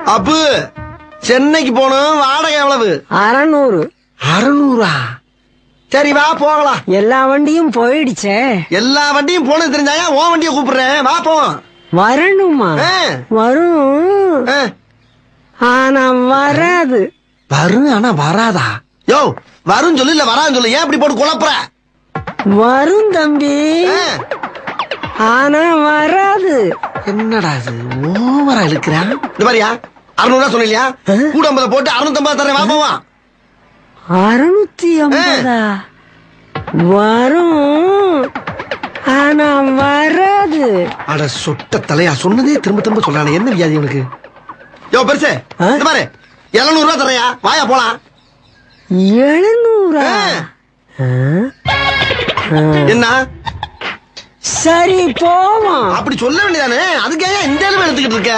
அப்பு சென்னைக்கு போகணும் வாடகை எவ்வளவு அறநூறு அறுநூறா சரி வா போகலாம் எல்லா வண்டியும் போயிடுச்சே எல்லா வண்டியும் போனது தெரிஞ்சாயா உன் வண்டியை கூப்பிடுறேன் வா போவோம் வரணுமா ஆ. வரும் ஆ. ஆனா வராது வரும் ஆனா வராதா யோ வரும் சொல்லு இல்ல வரான்னு சொல்லு ஏன் இப்படி போட்டு குழப்புற வரும் தம்பி ஆ. ஆனா வராது என்னடா இது ஓவரா இழுக்கிறான் இந்த மாதிரியா அறுநூறு ரூபா சொன்னியா கூட ஐம்பதை போட்டு அறுநூத்தம்பது தரேன் வா போவான் அறுநூத்தி ஐம்பதா வரும் ஆனா வராது அட சொட்ட தலையா சொன்னதே திரும்ப திரும்ப சொல்றானே என்ன வியாதி உனக்கு யோ பெருசு ஆ? இந்த மாதிரி எழுநூறு ரூபா தரையா வாயா போலாம் எழுநூறா ஆ. ஆ? என்ன சரி போவோம் அப்படி சொல்ல வேண்டியதானே அதுக்கே இந்த அளவு எடுத்துக்கிட்டு இருக்க